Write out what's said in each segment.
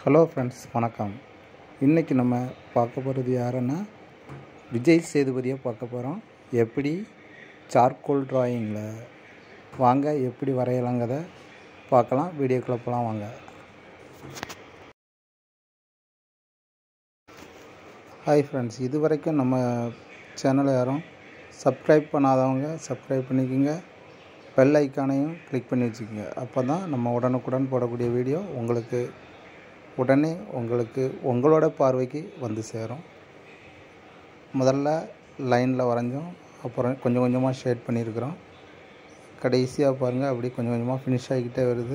hello friends வணக்கம் இன்றைக்கி நம்ம பார்க்க போகிறது யாருன்னா விஜய் சேதுபதியை பார்க்க போகிறோம் எப்படி சார்கோல் டிராயிங்கில் வாங்க எப்படி வரையலாங்கிறத பார்க்கலாம் வீடியோக்குள்ளே போகலாம் வாங்க ஹாய் ஃப்ரெண்ட்ஸ் இது வரைக்கும் நம்ம சேனலை யாரும் சப்ஸ்கிரைப் பண்ணாதவங்க சப்ஸ்கிரைப் பண்ணிக்கோங்க பெல் ஐக்கானையும் கிளிக் பண்ணி வச்சுக்கோங்க அப்போ தான் நம்ம உடனுக்குடன் போடக்கூடிய வீடியோ உங்களுக்கு உடனே உங்களுக்கு உங்களோட பார்வைக்கு வந்து சேரும் முதல்ல லைனில் வரைஞ்சோம் அப்புறம் கொஞ்சம் கொஞ்சமாக ஷேட் பண்ணியிருக்கிறோம் கடைசியாக பாருங்கள் அப்படி கொஞ்சம் கொஞ்சமாக ஃபினிஷ் ஆகிக்கிட்டே வருது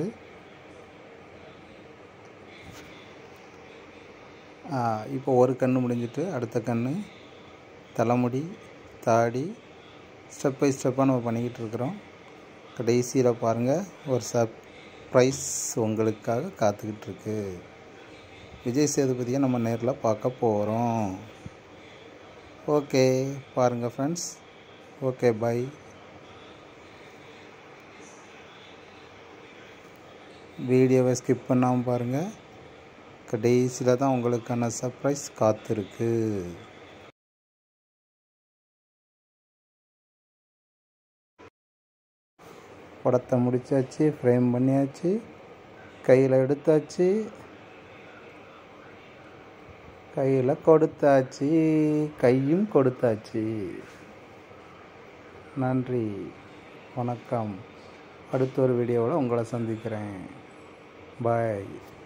இப்போ ஒரு கண் முடிஞ்சிட்டு அடுத்த கண் தலைமுடி தாடி ஸ்டெப் பை ஸ்டெப்பாக நம்ம பண்ணிக்கிட்டு இருக்கிறோம் கடைசியில் பாருங்கள் ஒரு சர்ப்ரைஸ் உங்களுக்காக காத்துக்கிட்டு இருக்கு விஜய் சேதுபதியை நம்ம நேரில் பார்க்க போகிறோம் ஓகே பாருங்கள் ஃப்ரெண்ட்ஸ் ஓகே பை வீடியோவை ஸ்கிப் பண்ணாமல் பாருங்கள் கடைசியில் தான் உங்களுக்கான சர்ப்ரைஸ் காத்திருக்கு படத்தை முடித்தாச்சு ஃப்ரேம் பண்ணியாச்சு கையில் எடுத்தாச்சு கையில் கொடுத்தாச்சு கையும் கொடுத்தாச்சு நன்றி வணக்கம் அடுத்த ஒரு வீடியோவில் உங்களை சந்திக்கிறேன் பாய்